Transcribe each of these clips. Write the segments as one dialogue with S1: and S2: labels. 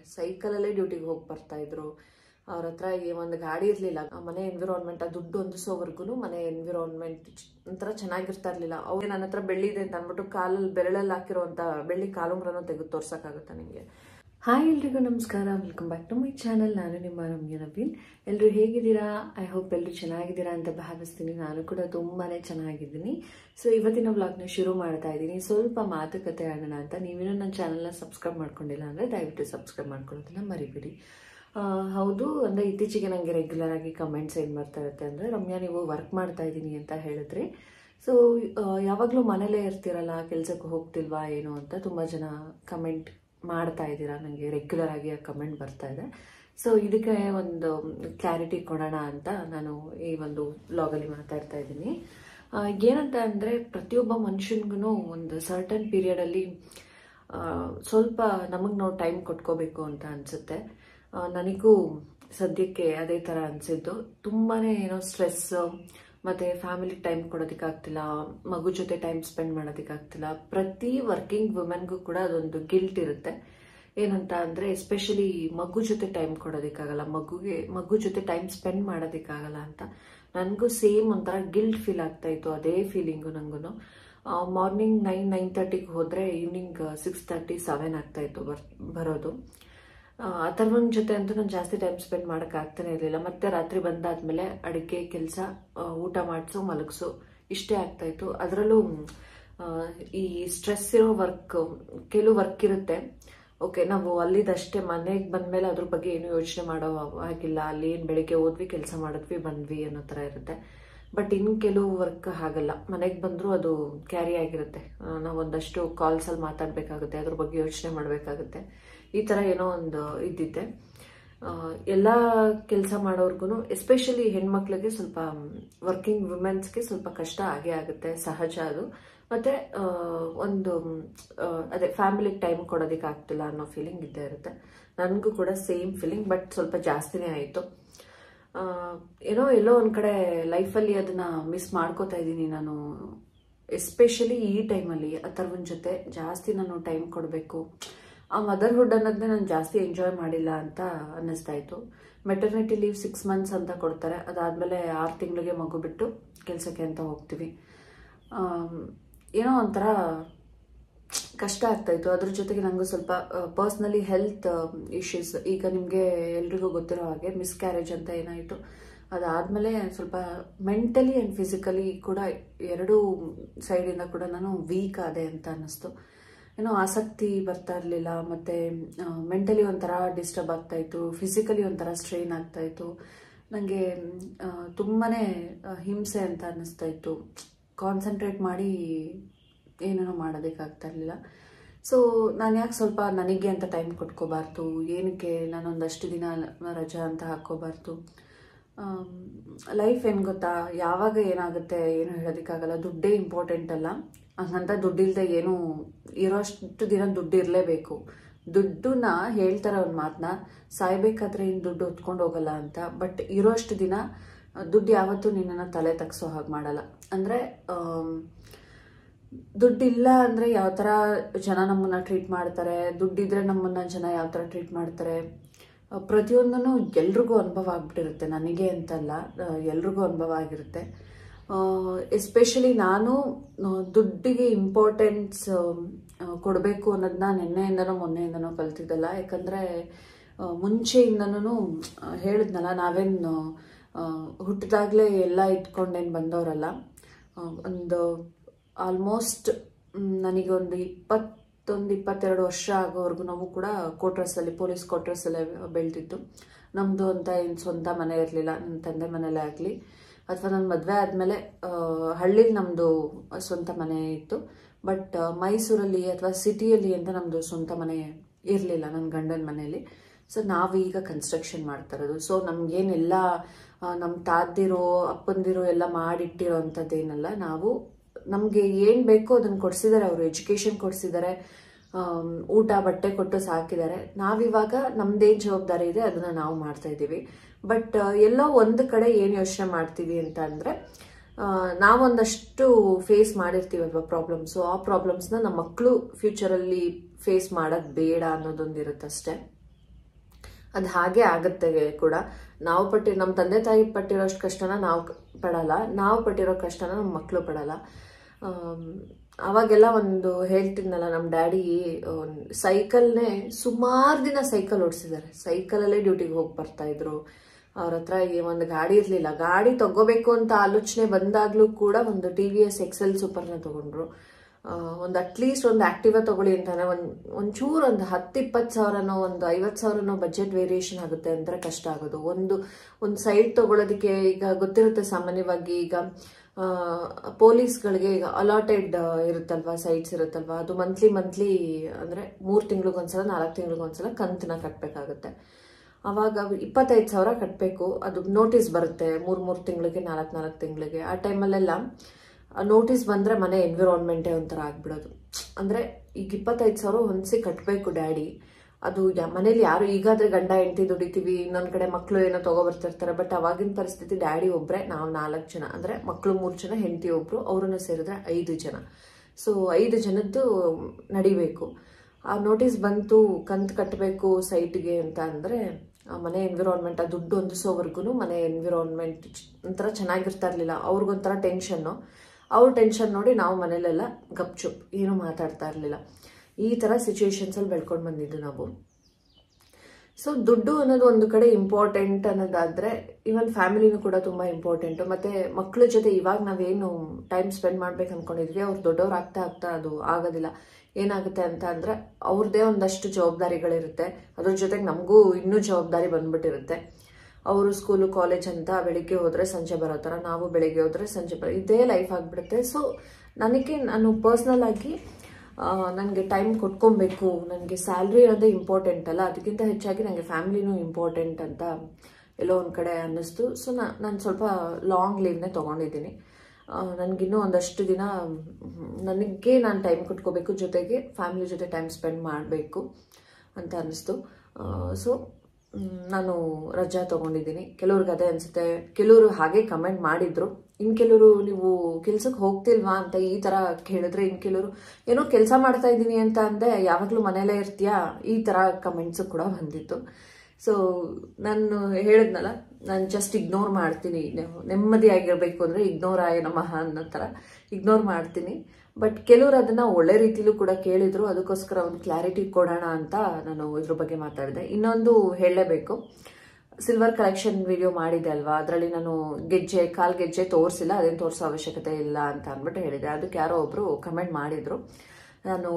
S1: ಸೈಕಲಲ್ಲೇ ಡ್ಯೂಟಿಗೆ ಹೋಗಿ ಬರ್ತಾ ಇದ್ರು ಅವ್ರ ಹತ್ರ ಈ ಒಂದು ಗಾಡಿ ಇರಲಿಲ್ಲ ಮನೆ ಎನ್ವಿರಾನ್ಮೆಂಟ್ ಆ ದುಡ್ಡು ಹೊಂದಿಸೋವರೆಗೂ ಮನೆ ಎನ್ವಿರಾನ್ಮೆಂಟ್ ಒಂಥರ ಚೆನ್ನಾಗಿರ್ತಾ ಇರಲಿಲ್ಲ ಅವ್ರು ನನ್ನ ಹತ್ರ ಬೆಳ್ಳಿ ಇದೆ ಅಂತ ಅಂದ್ಬಿಟ್ಟು ಕಾಲಲ್ಲಿ ಬೆರಳಲ್ಲಿ ಹಾಕಿರೋಂಥ ಬೆಳ್ಳಿ ಕಾಲುಂಗ್ರನೂ ತೆಗೆದು ತೋರ್ಸೋಕ್ಕಾಗುತ್ತಾ ನಿಮಗೆ ಹಾಯ್ ಎಲ್ರಿಗೂ ನಮಸ್ಕಾರ welcome back to my channel ನಾನು ನಿಮ್ಮ ರಮ್ಯ ನವೀನ್ ಎಲ್ಲರೂ ಹೇಗಿದ್ದೀರಾ ಐ ಹೋಪ್ ಎಲ್ಲರೂ ಚೆನ್ನಾಗಿದ್ದೀರಾ ಅಂತ ಭಾವಿಸ್ತೀನಿ ನಾನು ಕೂಡ ತುಂಬಾ ಚೆನ್ನಾಗಿದ್ದೀನಿ ಸೊ ಇವತ್ತಿನ ವ್ಲಾಗ್ನ ಶುರು ಮಾಡ್ತಾ ಇದ್ದೀನಿ ಸ್ವಲ್ಪ ಮಾತುಕತೆ ಆಡೋಣ ಅಂತ ನೀವೇನೋ ನನ್ನ ಚಾನಲ್ನ ಸಬ್ಸ್ಕ್ರೈಬ್ ಮಾಡ್ಕೊಂಡಿಲ್ಲ ಅಂದರೆ ದಯವಿಟ್ಟು ಸಬ್ಸ್ಕ್ರೈಬ್ ಮಾಡ್ಕೊಳ್ಳೋದನ್ನ ಮರಿಬೇಡಿ ಆ, ಹೌದು ಅಂದರೆ ಇತ್ತೀಚೆಗೆ ನನಗೆ ರೆಗ್ಯುಲರ್ ಆಗಿ ಕಮೆಂಟ್ಸ್ ಏನು ಬರ್ತಾ ಇರುತ್ತೆ ಅಂದರೆ ರಮ್ಯಾ ನೀವು ವರ್ಕ್ ಮಾಡ್ತಾ ಇದ್ದೀನಿ ಅಂತ ಹೇಳಿದ್ರಿ ಸೊ ಯಾವಾಗಲೂ ಮನೇಲೇ ಇರ್ತೀರಲ್ಲ ಕೆಲಸಕ್ಕೆ ಹೋಗ್ತಿಲ್ವಾ ಏನು ಅಂತ ತುಂಬ ಜನ ಕಮೆಂಟ್ ಮಾಡ್ತಾ ಇದ್ದೀರಾ ನನಗೆ ರೆಗ್ಯುಲರ್ ಆಗಿ ಆ ಕಮೆಂಟ್ ಬರ್ತಾ ಇದೆ ಸೊ ಇದಕ್ಕೆ ಒಂದು ಕ್ಲಾರಿಟಿ ಕೊಡೋಣ ಅಂತ ನಾನು ಈ ಒಂದು ಬ್ಲಾಗಲ್ಲಿ ಮಾತಾಡ್ತಾ ಇದ್ದೀನಿ ಆ, ಏನಂತ ಅಂದರೆ ಪ್ರತಿಯೊಬ್ಬ ಮನುಷ್ಯನಿಗೂ ಒಂದು ಸರ್ಟನ್ ಪೀರಿಯಡಲ್ಲಿ ಸ್ವಲ್ಪ ನಮಗೆ ನಾವು ಟೈಮ್ ಕೊಟ್ಕೋಬೇಕು ಅಂತ ಅನಿಸುತ್ತೆ ನನಗೂ ಸದ್ಯಕ್ಕೆ ಅದೇ ಥರ ಅನಿಸಿದ್ದು ತುಂಬಾ ಏನೋ ಸ್ಟ್ರೆಸ್ ಮತ್ತು ಫ್ಯಾಮಿಲಿ ಟೈಮ್ ಕೊಡೋದಕ್ಕಾಗ್ತಿಲ್ಲ ಮಗು ಜೊತೆ ಟೈಮ್ ಸ್ಪೆಂಡ್ ಮಾಡೋದಕ್ಕಾಗ್ತಿಲ್ಲ ಪ್ರತಿ ವರ್ಕಿಂಗ್ ವುಮೆನ್ಗೂ ಕೂಡ ಅದೊಂದು ಗಿಲ್ಟ್ ಇರುತ್ತೆ ಏನಂತ ಅಂದರೆ ಎಸ್ಪೆಷಲಿ ಮಗು ಜೊತೆ ಟೈಮ್ ಕೊಡೋದಕ್ಕಾಗಲ್ಲ ಮಗುಗೆ ಮಗು ಜೊತೆ ಟೈಮ್ ಸ್ಪೆಂಡ್ ಮಾಡೋದಕ್ಕಾಗಲ್ಲ ಅಂತ ನನಗೂ ಸೇಮ್ ಒಂಥರ ಗಿಲ್ಟ್ ಫೀಲ್ ಆಗ್ತಾ ಇತ್ತು ಅದೇ ಫೀಲಿಂಗು ನನಗೂ ಮಾರ್ನಿಂಗ್ ನೈನ್ ನೈನ್ ತರ್ಟಿಗೆ ಹೋದರೆ ಈವ್ನಿಂಗ್ ಸಿಕ್ಸ್ ತರ್ಟಿ ಸೆವೆನ್ ಆಗ್ತಾ ಇತ್ತು ಬರ್ ಬರೋದು ಅಥರ್ವನ್ ಜೊತೆ ಅಂತೂ ನಾನು ಜಾಸ್ತಿ ಟೈಮ್ ಸ್ಪೆಂಡ್ ಮಾಡೋಕ್ಕಾಗ್ತಾನೆ ಇರಲಿಲ್ಲ ಮತ್ತೆ ರಾತ್ರಿ ಬಂದಾದ್ಮೇಲೆ ಅಡುಗೆ ಕೆಲಸ ಊಟ ಮಾಡಿಸು ಮಲಗಿಸು ಇಷ್ಟೇ ಆಗ್ತಾಯಿತ್ತು ಅದರಲ್ಲೂ ಈ ಸ್ಟ್ರೆಸ್ ಇರೋ ವರ್ಕ್ ಕೆಲವು ವರ್ಕ್ ಇರುತ್ತೆ ಓಕೆ ನಾವು ಅಲ್ಲಿದಷ್ಟೇ ಮನೆಗೆ ಬಂದಮೇಲೆ ಅದ್ರ ಬಗ್ಗೆ ಏನು ಯೋಚನೆ ಮಾಡೋ ಹಾಗಿಲ್ಲ ಅಲ್ಲಿ ಏನು ಬೆಳಿಗ್ಗೆ ಹೋದ್ವಿ ಕೆಲಸ ಮಾಡಿದ್ವಿ ಬಂದ್ವಿ ಅನ್ನೋ ಥರ ಇರುತ್ತೆ ಬಟ್ ಇನ್ನು ಕೆಲವು ವರ್ಕ್ ಹಾಗಲ್ಲ ಮನೆಗೆ ಬಂದರೂ ಅದು ಕ್ಯಾರಿ ಆಗಿರುತ್ತೆ ನಾವು ಒಂದಷ್ಟು ಕಾಲ್ಸಲ್ಲಿ ಮಾತಾಡಬೇಕಾಗುತ್ತೆ ಅದ್ರ ಬಗ್ಗೆ ಯೋಚನೆ ಮಾಡಬೇಕಾಗುತ್ತೆ ಈ ಥರ ಏನೋ ಒಂದು ಇದ್ದಿದ್ದೆ ಎಲ್ಲ ಕೆಲಸ ಮಾಡೋರ್ಗು ಎಸ್ಪೆಷಲಿ ಹೆಣ್ಮಕ್ಳಿಗೆ ಸ್ವಲ್ಪ ವರ್ಕಿಂಗ್ ವುಮೆನ್ಸ್ಗೆ ಸ್ವಲ್ಪ ಕಷ್ಟ ಆಗೇ ಆಗುತ್ತೆ ಸಹಜ ಅದು ಮತ್ತೆ ಆ, ಒಂದು ಆ, ಅದೇ ಫ್ಯಾಮಿಲಿಗೆ ಟೈಮ್ ಕೊಡೋದಕ್ಕೆ ಆಗ್ತಿಲ್ಲ ಅನ್ನೋ ಫೀಲಿಂಗ್ ಇದ್ದೇ ಇರುತ್ತೆ ನನಗೂ ಕೂಡ ಸೇಮ್ ಫೀಲಿಂಗ್ ಬಟ್ ಸ್ವಲ್ಪ ಜಾಸ್ತಿನೇ ಆಯಿತು ಏನೋ ಎಲ್ಲೋ ಒಂದು ಕಡೆ ಲೈಫಲ್ಲಿ ಅದನ್ನ ಮಿಸ್ ಮಾಡ್ಕೋತಾ ಇದ್ದೀನಿ ನಾನು ಎಸ್ಪೆಷಲಿ ಈ ಟೈಮಲ್ಲಿ ಅಥರ್ವನ್ ಜೊತೆ ಜಾಸ್ತಿ ನಾನು ಟೈಮ್ ಕೊಡಬೇಕು ಆ ಮದರ್ಹುಡ್ ಅನ್ನೋದನ್ನೇ ನಾನು ಜಾಸ್ತಿ ಎಂಜಾಯ್ ಮಾಡಿಲ್ಲ ಅಂತ ಅನ್ನಿಸ್ತಾ ಇತ್ತು ಮೆಟರ್ನಿಟಿ ಲೀವ್ ಸಿಕ್ಸ್ ಮಂತ್ಸ್ ಅಂತ ಕೊಡ್ತಾರೆ ಅದಾದಮೇಲೆ ಆರು ತಿಂಗಳಿಗೆ ಮಗು ಬಿಟ್ಟು ಕೆಲಸಕ್ಕೆ ಅಂತ ಹೋಗ್ತೀವಿ ಆಮ್, ಏನೋ ಒಂಥರ ಕಷ್ಟ ಆಗ್ತಾ ಇತ್ತು ಅದ್ರ ಜೊತೆಗೆ ನನಗೂ ಸ್ವಲ್ಪ ಪರ್ಸ್ನಲಿ ಹೆಲ್ತ್ ಇಶ್ಯೂಸ್ ಈಗ ನಿಮಗೆ ಎಲ್ರಿಗೂ ಗೊತ್ತಿರೋ ಹಾಗೆ ಮಿಸ್ಕ್ಯಾರೇಜ್ ಅಂತ ಏನಾಯಿತು ಅದಾದಮೇಲೆ ಸ್ವಲ್ಪ ಮೆಂಟಲಿ ಆ್ಯಂಡ್ ಫಿಸಿಕಲಿ ಕೂಡ ಎರಡೂ ಸೈಡಿಂದ ಕೂಡ ನಾನು ವೀಕ್ ಆದೆ ಅಂತ ಅನ್ನಿಸ್ತು ಏನೋ ಆಸಕ್ತಿ ಬರ್ತಾ ಇರಲಿಲ್ಲ ಮತ್ತು ಮೆಂಟಲಿ ಒಂಥರ ಡಿಸ್ಟರ್ಬ್ ಆಗ್ತಾ ಇತ್ತು ಫಿಸಿಕಲಿ ಒಂಥರ ಸ್ಟ್ರೈನ್ ಆಗ್ತಾ ಇತ್ತು ನನಗೆ ತುಂಬಾ ಹಿಂಸೆ ಅಂತ ಅನ್ನಿಸ್ತಾ ಇತ್ತು ಕಾನ್ಸಂಟ್ರೇಟ್ ಮಾಡಿ ಏನೇನೋ ಮಾಡೋದಕ್ಕಾಗ್ತಾ ಇರಲಿಲ್ಲ ಸೊ ನಾನು ಯಾಕೆ ಸ್ವಲ್ಪ ನನಗೆ ಅಂತ ಟೈಮ್ ಕೊಟ್ಕೋಬಾರ್ದು ಏನಕ್ಕೆ ನಾನೊಂದಷ್ಟು ದಿನ ರಜಾ ಅಂತ ಹಾಕ್ಕೋಬಾರ್ದು ಲೈಫ್ ಏನು ಗೊತ್ತಾ ಯಾವಾಗ ಏನಾಗುತ್ತೆ ಏನು ಹೇಳೋದಕ್ಕಾಗಲ್ಲ ದುಡ್ಡೇ ಇಂಪಾರ್ಟೆಂಟ್ ಅಲ್ಲ ಹಂಗಂತ ದುಡ್ಡಿಲ್ದೆ ಏನು ಇರೋಷ್ಟು ದಿನ ದುಡ್ಡು ಇರಲೇಬೇಕು ದುಡ್ಡನ್ನ ಹೇಳ್ತಾರೆ ಒಂದು ಮಾತನ್ನ ಸಾಯ್ಬೇಕಾದ್ರೆ ಇನ್ನು ದುಡ್ಡು ಹೊತ್ಕೊಂಡು ಹೋಗಲ್ಲ ಅಂತ ಬಟ್ ಇರೋಷ್ಟು ದಿನ ದುಡ್ಡು ಯಾವತ್ತೂ ನಿನ್ನನ್ನು ತಲೆ ತಗ್ಸೋ ಹಾಗೆ ಮಾಡಲ್ಲ ಅಂದರೆ ದುಡ್ಡಿಲ್ಲ ಅಂದರೆ ಯಾವ ಥರ ಜನ ನಮ್ಮನ್ನ ಟ್ರೀಟ್ ಮಾಡ್ತಾರೆ ದುಡ್ಡಿದ್ರೆ ನಮ್ಮನ್ನ ಜನ ಯಾವ ಥರ ಟ್ರೀಟ್ ಮಾಡ್ತಾರೆ ಆ, ಪ್ರತಿಯೊಂದೂ ಎಲ್ರಿಗೂ ಅನುಭವ ಆಗ್ಬಿಟ್ಟಿರುತ್ತೆ ನನಗೆ ಅಂತಲ್ಲ ಆ, ಎಲ್ರಿಗೂ ಅನುಭವ ಆಗಿರುತ್ತೆ ಎಸ್ಪೆಷಲಿ ನಾನು ಆ, ದುಡ್ಡಿಗೆ ಇಂಪಾರ್ಟೆನ್ಸ್ ಕೊಡಬೇಕು ಅನ್ನೋದನ್ನ ನಿನ್ನೆಯಿಂದನೋ ಮೊನ್ನೆಯಿಂದನೋ ಕಲ್ತಿದ್ದಲ್ಲ ಯಾಕಂದರೆ ಮುಂಚೆಯಿಂದನೂ ಹೇಳಿದ್ನಲ್ಲ ನಾವೇನು ಹುಟ್ಟಿದಾಗಲೇ ಎಲ್ಲ ಇಟ್ಕೊಂಡೇನು ಬಂದವರಲ್ಲ ಆ, ಒಂದು ಆಲ್ಮೋಸ್ಟ್ ನನಗೆ ಒಂದು ಇಪ್ಪತ್ತೊಂದು ಇಪ್ಪತ್ತೆರಡು ವರ್ಷ ಆಗೋವರೆಗೂ ನಾವು ಕೂಡ ಕೋಟ್ರಸ್ಸಲ್ಲಿ ಪೊಲೀಸ್ ಕೋಟ್ರಸ್ಸಲ್ಲೇ ಬೆಳೆದಿದ್ದು ನಮ್ಮದು ಅಂತ ಏನು ಸ್ವಂತ ಮನೆ ಇರಲಿಲ್ಲ ನನ್ನ ತಂದೆ ಮನೇಲೇ ಆಗಲಿ ಅಥವಾ ನನ್ನ ಮದುವೆ ಆದಮೇಲೆ ಹಳ್ಳಿಲಿ ನಮ್ಮದು ಸ್ವಂತ ಮನೆ ಇತ್ತು ಬಟ್ ಮೈಸೂರಲ್ಲಿ ಅಥವಾ ಸಿಟಿಯಲ್ಲಿ ಅಂತ ನಮ್ಮದು ಸ್ವಂತ ಮನೆ ಇರಲಿಲ್ಲ ನನ್ನ ಗಂಡನ ಮನೆಯಲ್ಲಿ ಸೊ ನಾವೀಗ ಕನ್ಸ್ಟ್ರಕ್ಷನ್ ಮಾಡ್ತಾ ಇರೋದು ಸೊ ನಮಗೇನೆಲ್ಲ ನಮ್ಮ ತಾದ್ದಿರೋ ಅಪ್ಪಂದಿರೋ ಎಲ್ಲ ಮಾಡಿಟ್ಟಿರೋ ಅಂಥದ್ದೇನಲ್ಲ ನಾವು ನಮಗೆ ಏನು ಬೇಕೋ ಅದನ್ನು ಕೊಡಿಸಿದ್ದಾರೆ ಅವರು ಎಜುಕೇಷನ್ ಕೊಡಿಸಿದ್ದಾರೆ ಊಟ ಬಟ್ಟೆ ಕೊಟ್ಟು ಸಾಕಿದ್ದಾರೆ ನಾವಿವಾಗ ನಮ್ದೇನು ಜವಾಬ್ದಾರಿ ಇದೆ ಅದನ್ನು ನಾವು ಮಾಡ್ತಾ ಇದ್ದೀವಿ ಬಟ್ ಎಲ್ಲೋ ಒಂದು ಕಡೆ ಏನು ಯೋಚನೆ ಮಾಡ್ತೀವಿ ಅಂತ ಅಂದರೆ ನಾವೊಂದಷ್ಟು ಫೇಸ್ ಮಾಡಿರ್ತೀವಲ್ವ ಪ್ರಾಬ್ಲಮ್ಸು ಆ ಪ್ರಾಬ್ಲಮ್ಸ್ನ ನಮ್ಮ ಮಕ್ಕಳು ಫ್ಯೂಚರಲ್ಲಿ ಫೇಸ್ ಮಾಡೋದು ಬೇಡ ಅನ್ನೋದೊಂದು ಇರುತ್ತಷ್ಟೇ ಅದು ಹಾಗೆ ಆಗುತ್ತೆ ಕೂಡ ನಾವು ಪಟ್ಟಿ ನಮ್ಮ ತಂದೆ ತಾಯಿ ಪಟ್ಟಿರೋಷ್ಟು ಕಷ್ಟನ ನಾವು ಪಡಲ್ಲ ನಾವು ಪಟ್ಟಿರೋ ಕಷ್ಟನ ನಮ್ಮ ಮಕ್ಕಳು ಪಡಲ್ಲ ಆಮ್, ಅವಾಗೆಲ್ಲ ಒಂದು ಹೇಳ್ತಿದ್ನಲ್ಲ ನಮ್ಮ ಡ್ಯಾಡಿ ಸೈಕಲ್ನೇ ಸುಮಾರು ದಿನ ಸೈಕಲ್ ಓಡಿಸಿದ್ದಾರೆ ಸೈಕಲಲ್ಲೇ ಡ್ಯೂಟಿಗೆ ಹೋಗಿ ಬರ್ತಾ ಇದ್ರು ಅವ್ರ ಹತ್ರ ಈ ಒಂದು ಗಾಡಿ ಇರಲಿಲ್ಲ ಗಾಡಿ ತಗೋಬೇಕು ಅಂತ ಆಲೋಚನೆ ಬಂದಾಗ್ಲೂ ಕೂಡ ಒಂದು ಟಿ ವಿ ಎಸ್ ಎಕ್ಸೆಲ್ ಸೂಪರ್ನ ತಗೊಂಡ್ರು ಆ, ಒಂದು ಅಟ್ಲೀಸ್ಟ್ ಒಂದು ಆಕ್ಟಿವಾ ತಗೊಳ್ಳಿ ಅಂತಾನೆ ಒಂದು ಒಂಚೂರು ಒಂದು ಹತ್ತು ಇಪ್ಪತ್ತು ಸಾವಿರನೋ ಒಂದು ಐವತ್ತು ಸಾವಿರನೋ ಬಜೆಟ್ ವೇರಿಯೇಷನ್ ಆಗುತ್ತೆ ಅಂದರೆ ಕಷ್ಟ ಆಗೋದು ಒಂದು ಒಂದು ಸೈಡ್ ತಗೊಳ್ಳೋದಕ್ಕೆ ಈಗ ಗೊತ್ತಿರುತ್ತೆ ಸಾಮಾನ್ಯವಾಗಿ ಈಗ ಪೊಲೀಸ್ಗಳಿಗೆ ಈಗ ಅಲಾಟೆಡ್ ಇರುತ್ತಲ್ವಾ ಸೈಟ್ಸ್ ಇರುತ್ತಲ್ವಾ ಅದು ಮಂತ್ಲಿ ಮಂತ್ಲಿ ಅಂದರೆ ಮೂರು ತಿಂಗಳಿಗೊಂದ್ಸಲ ನಾಲ್ಕು ತಿಂಗಳಿಗೊಂದ್ಸಲ ಕಂತನ್ನ ಕಟ್ಟಬೇಕಾಗುತ್ತೆ ಅವಾಗ ಇಪ್ಪತ್ತೈದು ಸಾವಿರ ಕಟ್ಟಬೇಕು ಅದು ನೋಟಿಸ್ ಬರುತ್ತೆ ಮೂರು ಮೂರು ತಿಂಗಳಿಗೆ ನಾಲ್ಕು ನಾಲ್ಕು ತಿಂಗಳಿಗೆ ಆ ಟೈಮಲ್ಲೆಲ್ಲ ನೋಟಿಸ್ ಬಂದರೆ ಮನೆ ಎನ್ವಿರಾನ್ಮೆಂಟೇ ಒಂಥರ ಆಗ್ಬಿಡೋದು ಅಂದರೆ ಈಗ ಇಪ್ಪತ್ತೈದು ಸಾವಿರ ಹೊಂದಿಸಿ ಕಟ್ಟಬೇಕು ಡ್ಯಾಡಿ ಅದು ಯಾ- ಮನೇಲಿ ಯಾರು ಈಗಾದ್ರೆ ಗಂಡ ಹೆಂಡತಿ ದುಡಿತೀವಿ ಇನ್ನೊಂದ್ ಕಡೆ ಮಕ್ಕಳು ಏನೋ ತಗೊಬರ್ತಿರ್ತಾರೆ ಬಟ್ ಅವಾಗಿನ ಪರಿಸ್ಥಿತಿ ಡ್ಯಾಡಿ ಒಬ್ರೆ ನಾವು ನಾಲ್ಕು ಜನ ಅಂದ್ರೆ ಮಕ್ಕಳು ಮೂರು ಜನ ಹೆಂಡತಿ ಒಬ್ರು ಅವ್ರನ್ನ ಸೇರಿದ್ರೆ ಐದು ಜನ ಸೊ ಐದು ಜನದ್ದು ನಡಿಬೇಕು ಆ ನೋಟಿಸ್ ಬಂತು ಕಂತು ಕಟ್ಟಬೇಕು ಸೈಟ್ಗೆ ಅಂತ ಅಂದ್ರೆ ಆ ಮನೆ ಎನ್ವಿರಾನ್ಮೆಂಟ್ ಆ ದುಡ್ಡು ಹೊಂದಿಸೋವರೆಗೂ ಮನೆ ಎನ್ವಿರಾನ್ಮೆಂಟ್ ಒಂಥರ ಚೆನ್ನಾಗಿರ್ತಾ ಇರ್ಲಿಲ್ಲ ಅವ್ರಿಗೊಂಥರ ಟೆನ್ಷನ್ನು ಅವ್ರ ಟೆನ್ಷನ್ ನೋಡಿ ನಾವು ಮನೇಲೆಲ್ಲ ಗಪ್ಚುಪ್ ಏನು ಮಾತಾಡ್ತಾ ಇರಲಿಲ್ಲ ಈ ಥರ ಸಿಚುವೇಶನ್ಸಲ್ಲಿ ಬೆಳ್ಕೊಂಡು ಬಂದಿದ್ದು ನಾವು ಸೊ ದುಡ್ಡು ಅನ್ನೋದು ಒಂದು ಕಡೆ ಇಂಪಾರ್ಟೆಂಟ್ ಅನ್ನೋದಾದ್ರೆ ಇವನ್ ಫ್ಯಾಮಿಲಿನೂ ಕೂಡ ತುಂಬಾ ಇಂಪಾರ್ಟೆಂಟ್ ಮತ್ತೆ ಮಕ್ಕಳ ಜೊತೆ ಇವಾಗ ನಾವೇನು ಟೈಮ್ ಸ್ಪೆಂಡ್ ಮಾಡ್ಬೇಕು ಅನ್ಕೊಂಡಿದ್ವಿ ಅವ್ರು ದೊಡ್ಡವ್ರು ಆಗ್ತಾ ಆಗ್ತಾ ಅದು ಆಗೋದಿಲ್ಲ ಏನಾಗುತ್ತೆ ಅಂತ ಅಂದ್ರೆ ಅವ್ರದ್ದೇ ಒಂದಷ್ಟು ಜವಾಬ್ದಾರಿಗಳಿರುತ್ತೆ ಅದ್ರ ಜೊತೆಗೆ ನಮಗೂ ಇನ್ನೂ ಜವಾಬ್ದಾರಿ ಬಂದ್ಬಿಟ್ಟಿರುತ್ತೆ ಅವರು ಸ್ಕೂಲು ಕಾಲೇಜ್ ಅಂತ ಬೆಳಿಗ್ಗೆ ಹೋದ್ರೆ ಸಂಜೆ ಬರೋ ಥರ ನಾವು ಬೆಳಿಗ್ಗೆ ಹೋದ್ರೆ ಸಂಜೆ ಬರೋ ಇದೇ ಲೈಫ್ ಆಗಿಬಿಡುತ್ತೆ ಸೊ ನನಗೆ ನಾನು ಪರ್ಸ್ನಲ್ ಆಗಿ ನನಗೆ ಟೈಮ್ ಕೊಟ್ಕೊಬೇಕು ನನಗೆ ಸ್ಯಾಲ್ರಿ ಅನ್ನೋದೇ ಇಂಪಾರ್ಟೆಂಟ್ ಅಲ್ಲ ಅದಕ್ಕಿಂತ ಹೆಚ್ಚಾಗಿ ನನಗೆ ಫ್ಯಾಮಿಲಿನೂ ಇಂಪಾರ್ಟೆಂಟ್ ಅಂತ ಎಲ್ಲೋ ಒಂದು ಕಡೆ ಅನ್ನಿಸ್ತು ಸೊ ನಾನು ಸ್ವಲ್ಪ ಲಾಂಗ್ ಲೀವ್ನೇ ತೊಗೊಂಡಿದ್ದೀನಿ ನನಗಿನ್ನೂ ಒಂದಷ್ಟು ದಿನ ಮ್, ನನಗೆ ನಾನು ಟೈಮ್ ಕೊಟ್ಕೋಬೇಕು ಜೊತೆಗೆ ಫ್ಯಾಮಿಲಿ ಜೊತೆ ಟೈಮ್ ಸ್ಪೆಂಡ್ ಮಾಡಬೇಕು ಅಂತ ಅನ್ನಿಸ್ತು ಸೊ ನಾನು ರಜಾ ತೊಗೊಂಡಿದ್ದೀನಿ ಕೆಲವ್ರಿಗೆ ಅದೇ ಅನಿಸುತ್ತೆ ಕೆಲವರು ಹಾಗೆ ಕಮೆಂಟ್ ಮಾಡಿದ್ರು ಇನ್ನು ಕೆಲವರು ನೀವು ಕೆಲ್ಸಕ್ಕೆ ಹೋಗ್ತಿಲ್ವಾ ಅಂತ ಈ ಥರ ಕೇಳಿದ್ರೆ ಇನ್ನು ಕೆಲವರು ಏನೋ ಕೆಲಸ ಮಾಡ್ತಾ ಇದ್ದೀನಿ ಅಂತ ಅಂದೆ ಯಾವಾಗಲೂ ಮನೇಲೇ ಇರ್ತೀಯಾ ಈ ಥರ ಕಮೆಂಟ್ಸು ಕೂಡ ಬಂದಿತ್ತು ಸೊ ನಾನು ಹೇಳಿದ್ನಲ್ಲ ನಾನು ಜಸ್ಟ್ ಇಗ್ನೋರ್ ಮಾಡ್ತೀನಿ ನೆಮ್- ನೆಮ್ಮದಿಯಾಗಿರ್ಬೇಕು ಅಂದರೆ ಇಗ್ನೋರ್ ಆಯ ನಮಃ ಅನ್ನೋ ಥರ ಇಗ್ನೋರ್ ಮಾಡ್ತೀನಿ ಬಟ್ ಕೆಲವರು ಅದನ್ನ ಒಳ್ಳೆ ರೀತಿಲೂ ಕೂಡ ಕೇಳಿದ್ರು ಅದಕ್ಕೋಸ್ಕರ ಒಂದು ಕ್ಲಾರಿಟಿ ಕೊಡೋಣ ಅಂತ ನಾನು ಇದ್ರ ಬಗ್ಗೆ ಮಾತಾಡಿದೆ ಇನ್ನೊಂದು ಹೇಳಲೇಬೇಕು ಸಿಲ್ವರ್ ಕಲೆಕ್ಷನ್ ವಿಡಿಯೋ ಮಾಡಿದೆ ಅಲ್ವಾ ಅದರಲ್ಲಿ ನಾನು ಗೆಜ್ಜೆ ಕಾಲ್ ಗೆಜ್ಜೆ ತೋರಿಸಿಲ್ಲ ಅದೇನು ತೋರಿಸೋ ಅವಶ್ಯಕತೆ ಇಲ್ಲ ಅಂತ ಅಂದ್ಬಿಟ್ಟು ಹೇಳಿದೆ ಅದಕ್ಕೆ ಯಾರೋ ಒಬ್ರು ಕಮೆಂಟ್ ಮಾಡಿದ್ರು ನಾನು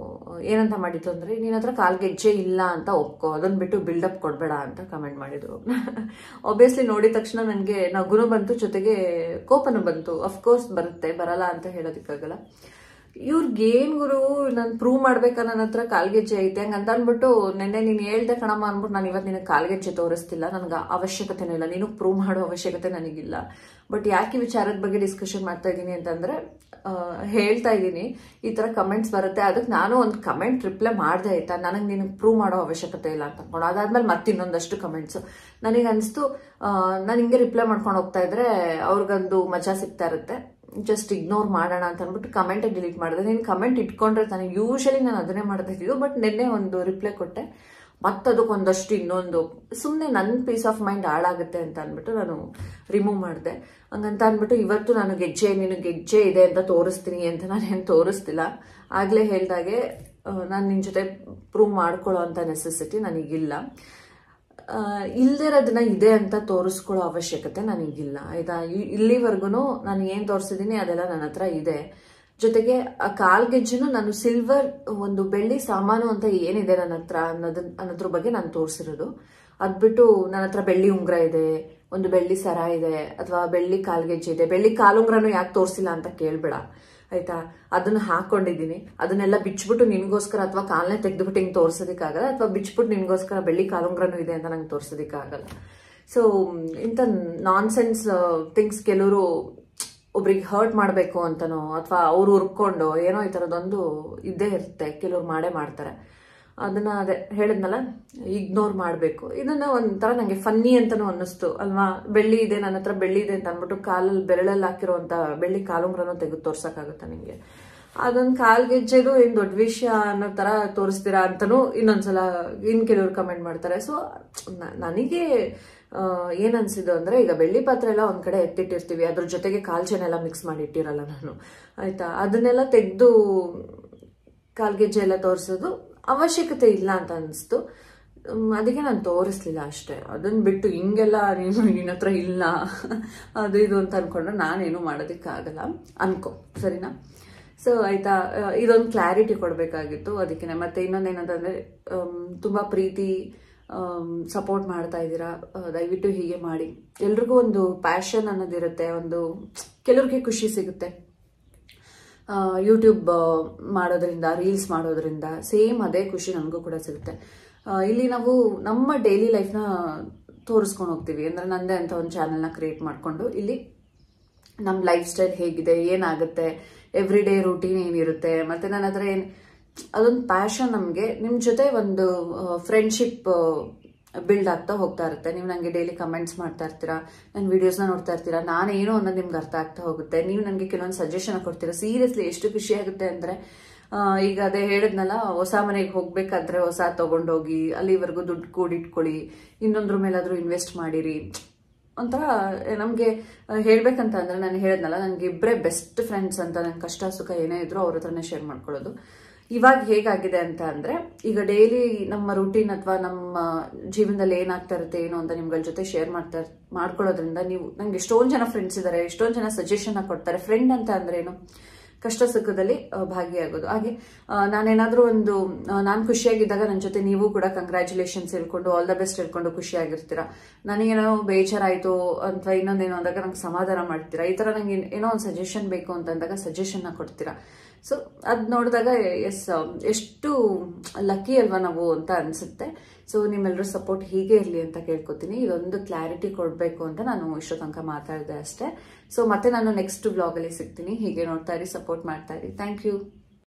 S1: ಏನಂತ ಮಾಡಿದ್ದು ಅಂದರೆ ನಿನ್ನ ಹತ್ರ ಕಾಲ್ ಗೆಜ್ಜೆ ಇಲ್ಲ ಅಂತ ಒಪ್ಕೋ ಅದನ್ನ ಬಿಟ್ಟು ಬಿಲ್ಡಪ್ ಕೊಡಬೇಡ ಅಂತ ಕಮೆಂಟ್ ಮಾಡಿದ್ರು ಆಬ್ವಿಯಸ್ಲಿ ನೋಡಿದ ತಕ್ಷಣ ನನಗೆ ನಗುನು ಬಂತು ಜೊತೆಗೆ ಕೋಪನು ಬಂತು ಅಫ್ಕೋರ್ಸ್ ಬರುತ್ತೆ ಬರಲ್ಲ ಅಂತ ಹೇಳೋದಕ್ಕಾಗಲ್ಲ ಇವ್ರಿಗೆ ಏನ್ ಗುರು ನಾನು ಪ್ರೂವ್ ಮಾಡ್ಬೇಕಾ ನನ್ನ ಹತ್ರ ಕಾಲ್ಗೆಜ್ಜೆ ಐತೆ ಹಂಗ ಅಂತ ಅಂದ್ಬಿಟ್ಟು ನೆನ್ನೆ ನೀನು ಹೇಳ್ದೆ ಕಣಮ್ಮ ಅಂದ್ಬಿಟ್ಟು ನಾನು ಇವತ್ತು ನಿನಗೆ ಕಾಲ್ಗೆಜ್ಜೆ ತೋರಿಸ್ತಿಲ್ಲ ನನಗೆ ಅವಶ್ಯಕತೆನೂ ಇಲ್ಲ ನೀನು ಪ್ರೂವ್ ಮಾಡೋ ಅವಶ್ಯಕತೆ ನನಗಿಲ್ಲ ಬಟ್ ಯಾಕೆ ಈ ವಿಚಾರದ ಬಗ್ಗೆ ಡಿಸ್ಕಷನ್ ಮಾಡ್ತಾ ಇದ್ದೀನಿ ಅಂತಂದ್ರೆ ಆ, ಹೇಳ್ತಾ ಇದ್ದೀನಿ ಈ ತರ ಕಮೆಂಟ್ಸ್ ಬರುತ್ತೆ ಅದಕ್ಕೆ ನಾನು ಒಂದು ಕಮೆಂಟ್ ರಿಪ್ಲೈ ಮಾಡ್ದೆ ಆಯ್ತಾ ನನಗೆ ನಿನಗೆ ಪ್ರೂವ್ ಮಾಡೋ ಅವಶ್ಯಕತೆ ಇಲ್ಲ ಅಂತ ಅನ್ಕೊಂಡು ಅದಾದ್ಮೇಲೆ ಮತ್ತೆ ಇನ್ನೊಂದಷ್ಟು ಕಮೆಂಟ್ಸ್ ನನಗೆ ಅನಿಸ್ತು ನಾನು ಹಿಂಗೆ ರಿಪ್ಲೈ ಮಾಡ್ಕೊಂಡು ಹೋಗ್ತಾ ಇದ್ರೆ ಅವ್ರಿಗೊಂದು ಮಜಾ ಸಿಗ್ತಾ ಇರುತ್ತೆ ಜಸ್ಟ್ ಇಗ್ನೋರ್ ಮಾಡೋಣ ಅಂತ ಅಂದ್ಬಿಟ್ಟು ಕಮೆಂಟ್ ಡಿಲೀಟ್ ಮಾಡಿದೆ ನೀನು ಕಮೆಂಟ್ ಇಟ್ಕೊಂಡ್ರೆ ತಾನೆ ಯೂಶಲಿ ನಾನು ಅದನ್ನೇ ಮಾಡ್ತಾ ಇದ್ದೀವಿ ಬಟ್ ನಿನ್ನೆ ಒಂದು ರಿಪ್ಲೈ ಕೊಟ್ಟೆ ಮತ್ತದಕ್ಕೊಂದಷ್ಟು ಇನ್ನೊಂದು ಸುಮ್ಮನೆ ನನ್ನ ಪೀಸ್ ಆಫ್ ಮೈಂಡ್ ಹಾಳಾಗುತ್ತೆ ಅಂತ ಅಂದ್ಬಿಟ್ಟು ನಾನು ರಿಮೂವ್ ಮಾಡಿದೆ ಹಂಗಂತ ಅಂದ್ಬಿಟ್ಟು ಇವತ್ತು ನಾನು ಗೆಜ್ಜೆ ನೀನು ಗೆಜ್ಜೆ ಇದೆ ಅಂತ ತೋರಿಸ್ತೀನಿ ಅಂತ ನಾನು ಏನು ತೋರಿಸ್ತಿಲ್ಲ ಆಗಲೇ ಹೇಳ್ದಾಗೆ ನಾನು ನಿನ್ನ ಜೊತೆ ಪ್ರೂವ್ ಮಾಡ್ಕೊಳ್ಳೋ ಅಂತ ನೆಸೆಸಿಟಿ ನನಗಿಲ್ಲ ಇಲ್ದಿರೋದನ್ನ ಇದೆ ಅಂತ ತೋರಿಸ್ಕೊಳ್ಳೋ ಅವಶ್ಯಕತೆ ನನಗಿಲ್ಲ ಆಯ್ತಾ ಇ- ಇಲ್ಲಿವರೆಗೂ ನಾನು ಏನು ತೋರಿಸಿದ್ದೀನಿ ಅದೆಲ್ಲ ನನ್ನ ಹತ್ರ ಇದೆ ಜೊತೆಗೆ ಆ ಕಾಲ್ಗೆಜ್ಜೆನು ನಾನು ಸಿಲ್ವರ್ ಒಂದು ಬೆಳ್ಳಿ ಸಾಮಾನು ಅಂತ ಏನಿದೆ ನನ್ನ ಹತ್ರ ಅನ್ನೋದ್ ಅನ್ನೋದ್ರ ಬಗ್ಗೆ ನಾನು ತೋರಿಸಿರೋದು ಅದ್ಬಿಟ್ಟು ನನ್ನ ಹತ್ರ ಬೆಳ್ಳಿ ಉಂಗುರ ಇದೆ ಒಂದು ಬೆಳ್ಳಿ ಸರ ಇದೆ ಅಥವಾ ಬೆಳ್ಳಿ ಕಾಲ್ಗೆಜ್ಜೆ ಇದೆ ಬೆಳ್ಳಿ ಕಾಲುಂಗ್ರನು ಯಾಕೆ ತೋರಿಸಿಲ್ಲ ಅಂತ ಕೇಳ್ಬೇಡ ಆಯ್ತಾ ಅದನ್ನ ಹಾಕೊಂಡಿದ್ದೀನಿ ಅದನ್ನೆಲ್ಲ ಬಿಚ್ಬಿಟ್ಟು ನಿನ್ಗೋಸ್ಕರ ಅಥವಾ ಕಾಲನೇ ತೆಗೆದ್ಬಿಟ್ಟು ಹಿಂಗೆ ತೋರ್ಸೋದಕ್ಕಾಗಲ್ಲ ಅಥವಾ ಬಿಚ್ಬಿಟ್ಟು ನಿನ್ಗೋಸ್ಕರ ಬೆಳ್ಳಿ ಕಾಲುಂಗ್ರನೂ ಇದೆ ಅಂತ ನಂಗೆ ತೋರ್ಸೋದಕ್ಕಾಗಲ್ಲ ಸೊ ಇಂಥ ನಾನ್ಸೆನ್ಸ್ ಥಿಂಗ್ಸ್ ಕೆಲವರು ಒಬ್ರಿಗೆ ಹರ್ಟ್ ಮಾಡಬೇಕು ಅಂತನೋ ಅಥವಾ ಅವ್ರು ಉರ್ಕೊಂಡು ಏನೋ ಈ ಥರದೊಂದು ಇದ್ದೇ ಇರುತ್ತೆ ಕೆಲವ್ರು ಮಾಡೇ ಮಾಡ್ತಾರೆ ಅದನ್ನ ಅದೇ ಹೇಳಿದ್ನಲ್ಲ ಇಗ್ನೋರ್ ಮಾಡಬೇಕು ಇದನ್ನ ಒಂಥರ ನನಗೆ ಫನ್ನಿ ಅಂತನೂ ಅನ್ನಿಸ್ತು ಅಲ್ವಾ ಬೆಳ್ಳಿ ಇದೆ ನನ್ನ ಹತ್ರ ಬೆಳ್ಳಿ ಇದೆ ಅಂತ ಅಂದ್ಬಿಟ್ಟು ಕಾಲಲ್ಲಿ ಬೆರಳಲ್ಲಿ ಹಾಕಿರೋಂಥ ಬೆಳ್ಳಿ ಕಾಲುಂಗ್ರನೂ ತೆಗೆದು ತೋರ್ಸೋಕ್ಕಾಗುತ್ತಾ ನಿಮಗೆ ಅದೊಂದು ಕಾಲ್ ಗೆಜ್ಜೆದು ಏನ್ ದೊಡ್ಡ ವಿಷಯ ಅನ್ನೋ ತರ ತೋರಿಸ್ತೀರಾ ಅಂತನೂ ಇನ್ನೊಂದ್ಸಲ ಇನ್ ಕೆಲವ್ರು ಕಮೆಂಟ್ ಮಾಡ್ತಾರೆ ಸೊ ನನಗೆ ಆ, ಏನ್ ಅನ್ಸಿದ್ದು ಅಂದ್ರೆ ಈಗ ಬೆಳ್ಳಿ ಪಾತ್ರೆ ಎಲ್ಲ ಒಂದ್ ಕಡೆ ಎತ್ತಿಟ್ಟಿರ್ತೀವಿ ಅದ್ರ ಜೊತೆಗೆ ಕಾಲ್ಚೆನೆಲ್ಲ ಮಿಕ್ಸ್ ಮಾಡಿ ಇಟ್ಟಿರಲ್ಲ ನಾನು ಆಯ್ತಾ ಅದನ್ನೆಲ್ಲ ತೆಗೆದು ಕಾಲ್ಗೆಜ್ಜೆ ಎಲ್ಲ ತೋರಿಸೋದು ಅವಶ್ಯಕತೆ ಇಲ್ಲ ಅಂತ ಅನಿಸ್ತು ಅದಕ್ಕೆ ನಾನು ತೋರಿಸ್ಲಿಲ್ಲ ಅಷ್ಟೇ ಅದನ್ನ ಬಿಟ್ಟು ಹಿಂಗೆಲ್ಲ ನೀನು ನಿನ್ನ ಹತ್ರ ಇಲ್ಲ ಅದು ಇದು ಅಂತ ಅನ್ಕೊಂಡ್ರೆ ನಾನೇನು ಮಾಡೋದಕ್ಕಾಗಲ್ಲ ಅನ್ಕೋ ಸರಿನಾ ಸೊ ಆಯ್ತಾ ಆ, ಇದೊಂದು ಕ್ಲಾರಿಟಿ ಕೊಡಬೇಕಾಗಿತ್ತು ಅದಕ್ಕೆ ಮತ್ತೆ ಇನ್ನೊಂದೇನಂತಂದ್ರೆ ಆಮ್, ತುಂಬಾ ಪ್ರೀತಿ ಸಪೋರ್ಟ್ ಮಾಡ್ತಾ ಇದ್ದೀರಾ ಆ, ದಯವಿಟ್ಟು ಹೀಗೆ ಮಾಡಿ ಎಲ್ರಿಗೂ ಒಂದು ಪ್ಯಾಷನ್ ಅನ್ನೋದಿರುತ್ತೆ ಒಂದು ಕೆಲವ್ರಿಗೆ ಖುಷಿ ಸಿಗುತ್ತೆ ಯೂಟ್ಯೂಬ್ ಮಾಡೋದ್ರಿಂದ ರೀಲ್ಸ್ ಮಾಡೋದ್ರಿಂದ ಸೇಮ್ ಅದೇ ಖುಷಿ ನನಗೂ ಕೂಡ ಸಿಗುತ್ತೆ ಆ, ಇಲ್ಲಿ ನಾವು ನಮ್ಮ ಡೈಲಿ ಲೈಫ್ನ ತೋರಿಸ್ಕೊಂಡು ಹೋಗ್ತೀವಿ ಅಂದ್ರೆ ನಂದೇ ಅಂತ ಒಂದು ಚಾನೆಲ್ನ ಕ್ರಿಯೇಟ್ ಮಾಡಿಕೊಂಡು ಇಲ್ಲಿ ನಮ್ಮ ಲೈಫ್ ಸ್ಟೈಲ್ ಹೇಗಿದೆ ಏನಾಗುತ್ತೆ ಎವ್ರಿ ಡೇ ರೂಟೀನ್ ಏನಿರುತ್ತೆ ಮತ್ತೆ ನನ್ನ ಹತ್ರ ಏನು ಅದೊಂದು ಪ್ಯಾಷನ್ ನಮಗೆ ನಿಮ್ಮ ಜೊತೆ ಒಂದು ಫ್ರೆಂಡ್ಶಿಪ್ ಬಿಲ್ಡ್ ಆಗ್ತಾ ಹೋಗ್ತಾ ಇರುತ್ತೆ ನೀವು ನನಗೆ ಡೈಲಿ ಕಮೆಂಟ್ಸ್ ಮಾಡ್ತಾ ಇರ್ತೀರಾ ನನ್ನ ವಿಡಿಯೋಸ್ನ ನೋಡ್ತಾ ಇರ್ತೀರಾ ನಾನೇನು ಅನ್ನೋದು ನಿಮ್ಗೆ ಅರ್ಥ ಆಗ್ತಾ ಹೋಗುತ್ತೆ ನೀವು ನನಗೆ ಕೆಲವೊಂದು ಸಜೆಷನ್ ಕೊಡ್ತೀರಾ ಸೀರಿಯಸ್ಲಿ ಎಷ್ಟು ಖುಷಿ ಆಗುತ್ತೆ ಅಂದರೆ ಈಗ ಅದೇ ಹೇಳಿದ್ನಲ್ಲ ಹೊಸ ಮನೆಗೆ ಹೋಗ್ಬೇಕಾದ್ರೆ ಹೊಸ ತಗೊಂಡೋಗಿ ಅಲ್ಲಿವರೆಗೂ ದುಡ್ಡು ಕೂಡಿಟ್ಕೊಳ್ಳಿ ಇನ್ನೊಂದ್ರ ಮೇಲಾದ್ರೂ ಇನ್ವೆಸ್ಟ್ ಮಾಡಿರಿ ಒಂಥರ ನಮಗೆ ಹೇಳ್ಬೇಕಂತ ಅಂದ್ರೆ ನಾನು ಹೇಳಿದ್ನಲ್ಲ ನನಗೆ ಇಬ್ಬರೇ ಬೆಸ್ಟ್ ಫ್ರೆಂಡ್ಸ್ ಅಂತ ನನ್ನ ಕಷ್ಟ ಸುಖ ಏನೇ ಇದ್ರು ಅವ್ರ ಹತ್ರನೇ ಶೇರ್ ಮಾಡ್ಕೊಳ್ಳೋದು ಇವಾಗ ಹೇಗಾಗಿದೆ ಅಂತ ಅಂದ್ರೆ ಈಗ ಡೈಲಿ ನಮ್ಮ ರೂಟೀನ್ ಅಥವಾ ನಮ್ಮ ಜೀವನದಲ್ಲಿ ಏನಾಗ್ತಾ ಇರುತ್ತೆ ಏನು ಅಂತ ನಿಮ್ಗಳ ಜೊತೆ ಶೇರ್ ಮಾಡ್ತಾ ಇರ್- ಮಾಡ್ಕೊಳ್ಳೋದ್ರಿಂದ ನೀವು ನಂಗೆ ಎಷ್ಟೊಂದು ಜನ ಫ್ರೆಂಡ್ಸ್ ಇದ್ದಾರೆ ಎಷ್ಟೊಂದು ಜನ ಸಜೆಷನ್ ಕೊಡ್ತಾರೆ ಫ್ರೆಂಡ್ ಅಂತ ಅಂದ್ರೆ ಏನು ಕಷ್ಟ ಸುಖದಲ್ಲಿ ಆ, ಭಾಗಿಯಾಗೋದು ಹಾಗೆ ಆ, ನಾನೇನಾದ್ರೂ ಒಂದು ನಾನು ಖುಷಿಯಾಗಿದ್ದಾಗ ನನ್ನ ಜೊತೆ ನೀವು ಕೂಡ ಕಂಗ್ರ್ಯಾಚುಲೇಷನ್ಸ್ ಹೇಳ್ಕೊಂಡು ಆಲ್ ದ ಬೆಸ್ಟ್ ಹೇಳ್ಕೊಂಡು ಖುಷಿಯಾಗಿರ್ತೀರಾ ನನಗೇನೋ ಬೇಜಾರಾಯ್ತು ಅಥವಾ ಇನ್ನೊಂದೇನೋ ಅಂದಾಗ ನಂಗೆ ಸಮಾಧಾನ ಮಾಡ್ತೀರಾ ಈ ತರ ನಂಗೆ ಏನೋ ಒಂದು ಸಜೆಷನ್ ಬೇಕು ಅಂತ ಅಂದಾಗ ಸಜೆಷನ್ ಕೊಡ್ತೀರಾ ಸೊ ಅದ್ ನೋಡಿದಾಗ ಎಸ್ ಎಷ್ಟು ಲಕ್ಕಿ ಅಲ್ವಾ ನಾವು ಅಂತ ಅನ್ಸುತ್ತೆ ಸೊ ನಿಮ್ಮೆಲ್ಲರೂ ಸಪೋರ್ಟ್ ಹೀಗೆ ಇರಲಿ ಅಂತ ಕೇಳ್ಕೊತೀನಿ ಇದೊಂದು ಕ್ಲಾರಿಟಿ ಕೊಡಬೇಕು ಅಂತ ನಾನು ಇಷ್ಟೋ ತನಕ ಮಾತಾಡಿದೆ ಅಷ್ಟೇ ಸೊ ಮತ್ತೆ ನಾನು ನೆಕ್ಸ್ಟ್ ಬ್ಲಾಗಲ್ಲಿ ಸಿಗ್ತೀನಿ ಹೀಗೆ ನೋಡ್ತಾ ಇರಿ ಸಪೋರ್ಟ್ ಮಾಡ್ತಾ ಇರಿ ಥ್ಯಾಂಕ್ ಯು